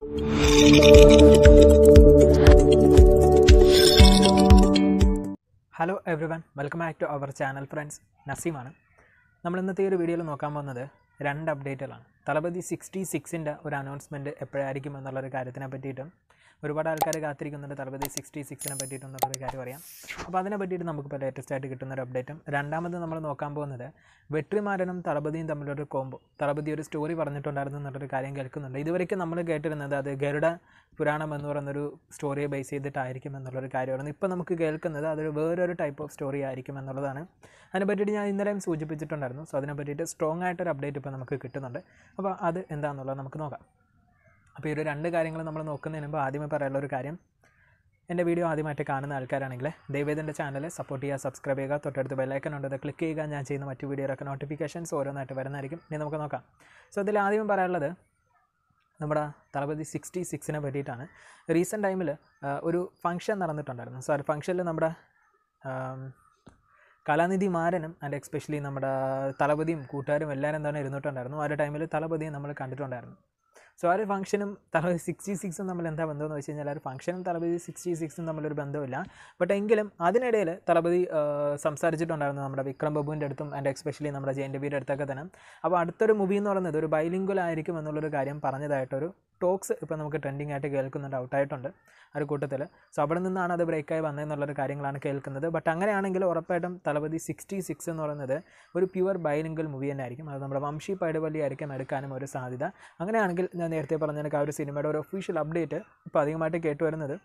hello everyone welcome back to our channel friends നസീമാണ് നമ്മൾ ഇന്നത്തെ ഈ ഒരു വീഡിയോയിൽ നോക്കാൻ പോകുന്നത് രണ്ട് അപ്ഡേറ്റുകളാണ് തലപതി സിക്സ്റ്റി സിക്സിൻ്റെ ഒരു അനൗൺസ്മെൻറ്റ് എപ്പോഴായിരിക്കും എന്നുള്ളൊരു കാര്യത്തിനെ പറ്റിയിട്ടും ഒരുപാട് ആൾക്കാർ കാത്തിരിക്കുന്നുണ്ട് തലപതി സിക്സ്റ്റി സിക്സിനെ പറ്റിയിട്ടുള്ളൊരു കാര്യം അറിയാം അപ്പോൾ അതിനെ പറ്റിയിട്ട് നമുക്കിപ്പോൾ ലേറ്റസ്റ്റ് ആയിട്ട് കിട്ടുന്ന ഒരു അപ്ഡേറ്റും രണ്ടാമത് നമ്മൾ നോക്കാൻ പോകുന്നത് വെട്രിമാരനും തളപതിയും തമ്മിലൊരു കോംബോ തളപതി ഒരു സ്റ്റോറി പറഞ്ഞിട്ടുണ്ടായിരുന്നു എന്നുള്ളൊരു കാര്യം കേൾക്കുന്നുണ്ട് ഇതുവരെയ്ക്കും നമ്മൾ കേട്ടിരുന്നത് അത് ഗരുഡ പുരാണം എന്ന് പറയുന്നൊരു സ്റ്റോറിയെ ബേസ് ചെയ്തിട്ടായിരിക്കും എന്നുള്ളൊരു കാര്യമാണ് ഇപ്പോൾ നമുക്ക് കേൾക്കുന്നത് അതൊരു വേറൊരു ടൈപ്പ് ഓഫ് സ്റ്റോറി ആയിരിക്കും എന്നുള്ളതാണ് അതിനെ പറ്റിയിട്ട് ഞാൻ ഇന്നലെയും സൂചിപ്പിച്ചിട്ടുണ്ടായിരുന്നു സോ അതിനെ പറ്റിയിട്ട് സ്ട്രോങ് ആയിട്ടൊരു അപ്ഡേറ്റ് ഇപ്പോൾ നമുക്ക് കിട്ടുന്നുണ്ട് അപ്പോൾ അത് എന്താണെന്നുള്ളത് നമുക്ക് നോക്കാം അപ്പോൾ ഈ ഒരു രണ്ട് കാര്യങ്ങൾ നമ്മൾ നോക്കുന്നതിന് മുമ്പ് ആദ്യമേ പറയാനുള്ള ഒരു കാര്യം എൻ്റെ വീഡിയോ ആദ്യമായിട്ട് കാണുന്ന ആൾക്കാരാണെങ്കിൽ ദയവേദൻ്റെ ചാനൽ സപ്പോർട്ട് ചെയ്യുക സബ്സ്ക്രൈബ് ചെയ്യുക തൊട്ടടുത്ത് ബെല്ലൈക്കൺ ഉണ്ട് അത് ക്ലിക്ക് ചെയ്യുക ഞാൻ ചെയ്യുന്ന മറ്റു വീഡിയോയിലൊക്കെ നോട്ടിഫിക്കേഷൻസ് ഓരോന്നായിട്ട് വരുന്നതായിരിക്കും ഇനി നമുക്ക് നോക്കാം സോ ഇതിൽ ആദ്യം പറയാനുള്ളത് നമ്മുടെ തളപതി സിക്സ്റ്റി സിക്സിനെ പറ്റിയിട്ടാണ് റീസെൻറ്റ് ടൈമിൽ ഒരു ഫംഗ്ഷൻ നടന്നിട്ടുണ്ടായിരുന്നു സോ ആ ഫംഗ്ഷനിൽ നമ്മുടെ ആം, കലാനിധി മാരനും ആൻഡ് എക്സ്പെഷ്യലി നമ്മുടെ തളപതിയും കൂട്ടുകാരും എല്ലാവരും എന്താണ് ഇരുന്നിട്ടുണ്ടായിരുന്നു ആ ഒരു ടൈമിൽ തളപതിയെ നമ്മൾ കണ്ടിട്ടുണ്ടായിരുന്നു സോ ആ ഒരു ഫംഗ്ഷനും തലപതി സിക്സ്റ്റി സിക്സും തമ്മിൽ എന്താ ബന്ധമെന്ന് വെച്ച് കഴിഞ്ഞാൽ ആ ഒരു ഫംഗ്ഷനും തലപതി സിക്സ്റ്റി സിക്സും തമ്മിലൊരു ബന്ധമില്ല ബട്ട് എങ്കിലും അതിനിടയിൽ തലപതി ആ, സംസാരിച്ചിട്ടുണ്ടായിരുന്നു നമ്മുടെ വിക്രം ബബുവിൻ്റെ അടുത്തും ആൻഡ് എക്സ്പെഷ്യലി നമ്മുടെ ജയൻ രവിയുടെ അടുത്തൊക്കെ തന്നെ അപ്പോൾ അടുത്തൊരു മൂവി എന്ന് പറയുന്നത് ഒരു ബൈലിംഗുൽ ആയിരിക്കും എന്നുള്ളൊരു കാര്യം പറഞ്ഞതായിട്ടൊരു ടോക്സ് ഇപ്പോൾ നമുക്ക് ട്രെൻഡിങ് ആയിട്ട് കേൾക്കുന്നുണ്ട് ഔട്ടായിട്ടുണ്ട് ആ ഒരു കൂട്ടത്തിൽ സോ അവിടെ നിന്നാണ് അത് ബ്രേക്കായി വന്നതെന്നുള്ളൊരു കാര്യങ്ങളാണ് കേൾക്കുന്നത് ബട്ട് അങ്ങനെയാണെങ്കിൽ ഉറപ്പായിട്ടും തലപതി സിക്സ്റ്റി സിക്സ് എന്ന് പറയുന്നത് ഒരു പ്യുവർ ബൈലിംഗൽ മൂവി തന്നെ ആയിരിക്കും അത് നമ്മുടെ വംശി പൈഡവല്ലി ആയിരിക്കും എടുക്കാനും ഒരു സാധ്യത അങ്ങനെയാണെങ്കിൽ ഞാൻ നേരത്തെ പറഞ്ഞ കണക്ക് ആ ഒരു സിനിമയുടെ ഒരു ഒഫീഷ്യൽ അപ്ഡേറ്റ് ഇപ്പോൾ അധികമായിട്ട് കേട്ടു വരുന്നത്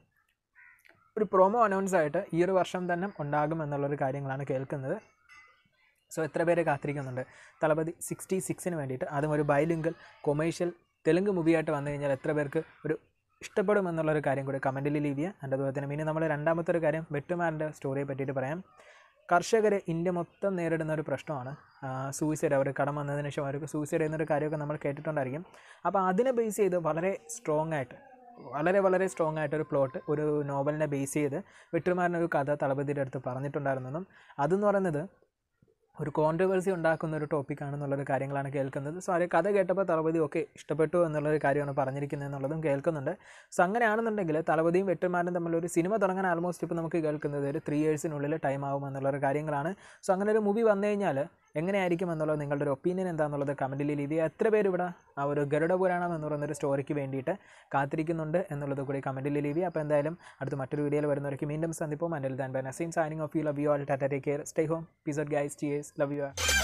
ഒരു പ്രൊമോ അനൗൺസ് ആയിട്ട് ഈ ഒരു വർഷം തന്നെ ഉണ്ടാകും എന്നുള്ളൊരു കാര്യങ്ങളാണ് കേൾക്കുന്നത് സോ എത്ര പേര് കാത്തിരിക്കുന്നുണ്ട് തലപതി സിക്സ്റ്റി സിക്സിന് വേണ്ടിയിട്ട് അതും ഒരു ബൈലിംഗൽ കൊമേഴ്ഷ്യൽ തെലുങ്ക് മൂവിയായിട്ട് വന്നു കഴിഞ്ഞാൽ എത്ര പേർക്ക് ഒരു ഇഷ്ടപ്പെടും എന്നുള്ളൊരു കാര്യം കൂടി കമൻറ്റിൽ ലീവ് ചെയ്യുക and അതുപോലെ തന്നെ ഇനി നമ്മൾ രണ്ടാമത്തെ ഒരു കാര്യം വെട്ടുമാറിൻ്റെ സ്റ്റോറിയെ പറ്റിയിട്ട് പറയാം കർഷകർ ഇന്ത്യ മൊത്തം നേരിടുന്ന ഒരു പ്രശ്നമാണ് സൂയിസൈഡ് അവർ കടം വന്നതിന് ശേഷം അവർക്ക് സൂയിസൈഡ് എന്നൊരു കാര്യമൊക്കെ നമ്മൾ കേട്ടിട്ടുണ്ടായിരിക്കും അപ്പോൾ അതിനെ ബേസ് ചെയ്ത് വളരെ സ്ട്രോങ് ആയിട്ട് വളരെ വളരെ സ്ട്രോങ് ആയിട്ടൊരു പ്ലോട്ട് ഒരു നോവലിനെ ബേസ് ചെയ്ത് വെട്ടുമാറിനൊരു കഥ തളപതിയുടെ അടുത്ത് പറഞ്ഞിട്ടുണ്ടായിരുന്നെന്നും അതെന്ന് പറയുന്നത് ഒരു കോൺട്രവേഴ്സി ഉണ്ടാക്കുന്ന ഒരു ടോപ്പിക്കാണെന്നുള്ളൊരു കാര്യങ്ങളാണ് കേൾക്കുന്നത് സോ ആ ഒരു കഥ കേട്ടപ്പോൾ തളപതി ഒക്കെ ഇഷ്ടപ്പെട്ടു എന്നുള്ളൊരു കാര്യമാണ് പറഞ്ഞിരിക്കുന്നത് എന്നുള്ളതും കേൾക്കുന്നുണ്ട് സോ അങ്ങനെയാണെന്നുണ്ടെങ്കിൽ തളപതിയും വെട്ടുമാരനും തമ്മിലൊരു സിനിമ തുടങ്ങാൻ ആൾമോസ്റ്റ് ഇപ്പോൾ നമുക്ക് കേൾക്കുന്നത് ഒരു ത്രീ ഇയേഴ്സിനുള്ളിൽ ടൈം ആവും എന്നുള്ളൊരു കാര്യങ്ങളാണ് സോ അങ്ങനെ ഒരു മൂവി വന്നു കഴിഞ്ഞാൽ എങ്ങനെയായിരിക്കും എന്നുള്ളത് നിങ്ങളുടെ ഒരു ഒപ്പീനിയൻ എന്താണെന്നുള്ളത് കമൻറ്റിൽ ലീവ് ചെയ്യുക എത്ര പേര് ഇവിടെ ആ ഒരു ഗരുഡ പുരാണം എന്ന് പറയുന്നൊരു സ്റ്റോറിക്ക് വേണ്ടിയിട്ട് കാത്തിരിക്കുന്നുണ്ട് എന്നുള്ളത് കൂടി കമൻറ്റിൽ ലീവ് ചെയ്യുക അപ്പോൾ എന്തായാലും അടുത്ത മറ്റൊരു വീഡിയോയിൽ വരുന്നവർക്ക് വീണ്ടും സന്ദിപ്പം until then bye Naseem signing off you love you all tata take care stay home peace guys cheers love U